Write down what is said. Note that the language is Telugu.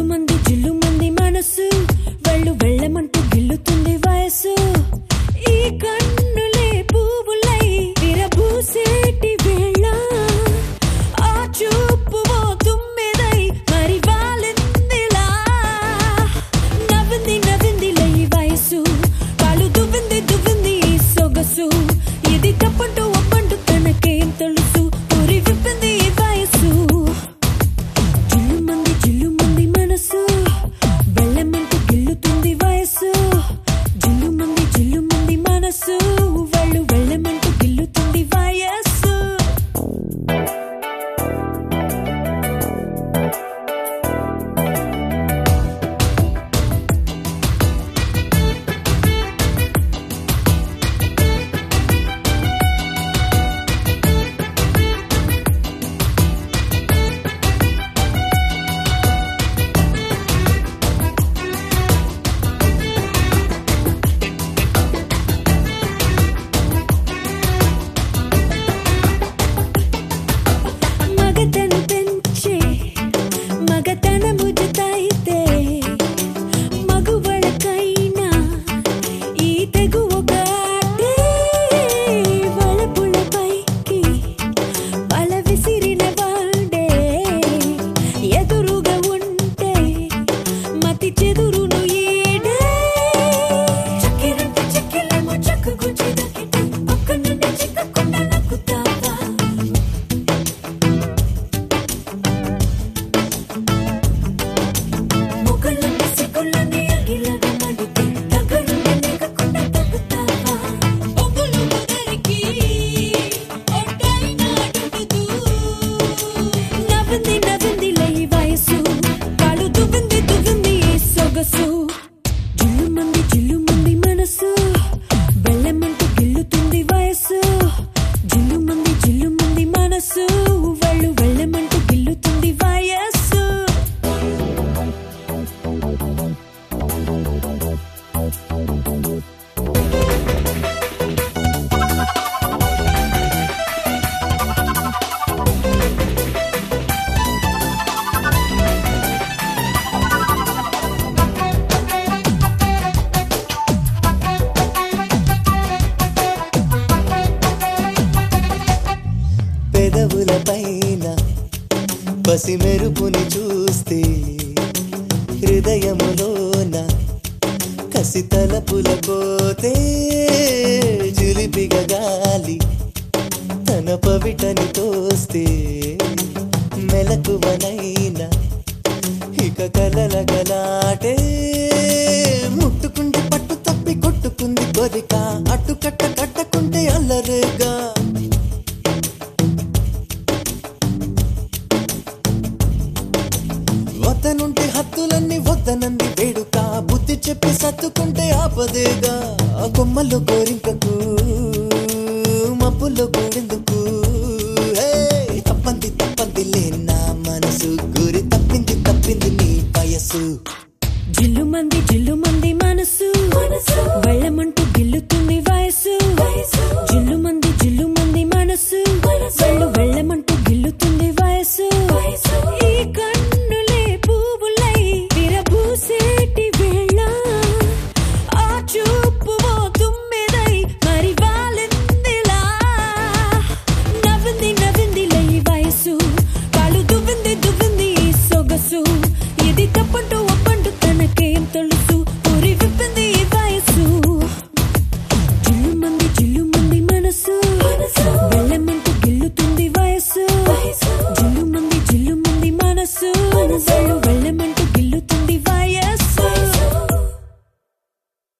మంది జిల్లు మంది మనసు వెళ్ళు వెళ్ళమంటూ గిల్లుతుంది వయసు ఈ కన్నులే పువ్వులై విరబూసేటి వేళ ఆ చూపు ఓ తుమ్మెదై మరి వాలిందిలా నవ్వింది నవ్విందిలే ఈ వయసు కాలు దువ్వింది దువ్వింది ఈ సొగసు ఇది తప్పంటూ ఒప్పంటూ తనకేం తెలుసు ఊరి విప్పింది ఈ వయసు జిల్లు మంది జిల్లు మంది మనసు వెళ్ళమంటూ గిల్లుతుంది వయసు జిల్లు మంది జిల్లు మంది మనసు వాళ్ళు వెళ్ళమంటూ గిల్లుతుంది వయస్సు మగతను పెంచే మగతనము జతైతే మగువలకైనా ఈ తెగు ఒక ఆటే వలపులపైకి వల విసిరిన వాడే ఎదురుగా ఉంటే మతి చెదురును ఈడే చక్కెరంటే చెక్కెలేమో చక్కు గుచ్చి దక్కితే పక్క నుండి చిక్కకుండా నక్కుతావా మొక్కలన్నీ సిగ్గులన్నీ అగిలగా మండితే దగ్గరుండి లేకుండా తగ్గుతావా పొగ్గులు కుదరికి ఒట్టైనా అడుగుతూ నవ్వింది నవ్విందిలే ఈ వయసు కాలు దువ్వింది దువ్వింది ఈ సొగసు జిల్లు మంది జిల్లు మంది మనసు బెల్లమంటూ గిల్లుతుంది వయసు జిల్లు మంది జిల్లు మంది మనసు వాళ్ళు వెళ్ళమంటూ గిల్లుతుంది వయస్సు పెదవుల పైన పసి మెరుపుని చూస్తే హృదయములోన కసి తలపుల పోతే చిలిపిగ గాలి తన పవిటని తోస్తే మెలకువనైనా ఇక కలల గలాటే ముట్టుకుంటే పట్టు తప్పి కొట్టుకుంది కోరిక అట్టు కట్ట కట్టకుంటే అల్లరేగా వద్దనుంటే హద్దులన్నీ వద్దనంది వేడుక బుద్ధి చెప్పి సత్తుకుంటే ఆపదేగా ఆ కొమ్మల్లో కోరింకకు మబ్బుల్లో కూడెందుకు హే, తప్పంది తప్పంది లేనా మనసు గురి తప్పింది తప్పింది నీ వయసు జిల్లు మంది జిల్లు మంది మనసు వెళ్ళమంటూ గిల్లుతుంది